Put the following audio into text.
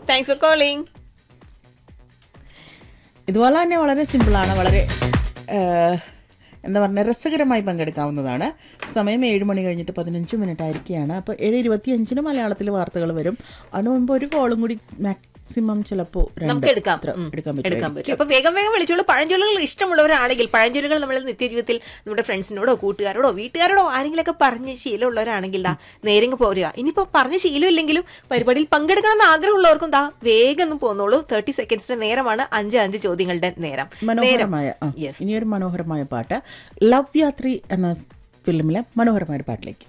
Thanks for calling ഇതുപോലെ തന്നെ വളരെ സിമ്പിളാണ് വളരെ ഏഹ്, എന്താ പറയുക രസകരമായി പങ്കെടുക്കാവുന്നതാണ് സമയം ഏഴ് മണി കഴിഞ്ഞിട്ട് പതിനഞ്ച് മിനിറ്റ് ആയിരിക്കുകയാണ് അപ്പോൾ ഏഴ് ഇരുപത്തിയഞ്ചിന് മലയാളത്തിൽ വാർത്തകൾ വരും അതിന് മുമ്പ് ഒരു കോളും കൂടി മാക്സിമം ചിലപ്പോൾ നമുക്ക് എടുക്കാം അത്ര ഉം. എടുക്കാൻ എടുക്കാൻ പറ്റും പറ്റും അപ്പൊ വേഗം വേഗം വിളിച്ചോളൂ പഴഞ്ചൊല്ലുകൾ ഇഷ്ടമുള്ളവരാണെങ്കിൽ പഴഞ്ചൊല്ലുകൾ നമ്മൾ നിത്യജീവിതത്തിൽ നമ്മുടെ ഫ്രണ്ട്സിനോടോ കൂട്ടുകാരോടോ വീട്ടുകാരോടോ ആരെങ്കിലൊക്കെ പറഞ്ഞ് ശീലമുള്ളവരാണെങ്കിൽ ദാ നേരെങ്ങ് പോരുക ഇനിയിപ്പോ പറഞ്ഞ ശീലമില്ലെങ്കിലും പരിപാടിയിൽ പങ്കെടുക്കണം എന്ന് ആഗ്രഹമുള്ളവർക്കും ദാ വേഗം ഒന്ന് പോന്നോളൂ തേർട്ടി സെക്കൻഡ്സിന്റെ നേരമാണ് അഞ്ച് അഞ്ച് ചോദ്യങ്ങളുടെ നേരം നേരം മനോഹരമായ ആ, Yes. ഇനിയൊരു മനോഹരമായ പാട്ട് ലവ് യാത്രി എന്ന ഫിലിമിലെ മനോഹരമായ ഒരു പാട്ടിലേക്ക്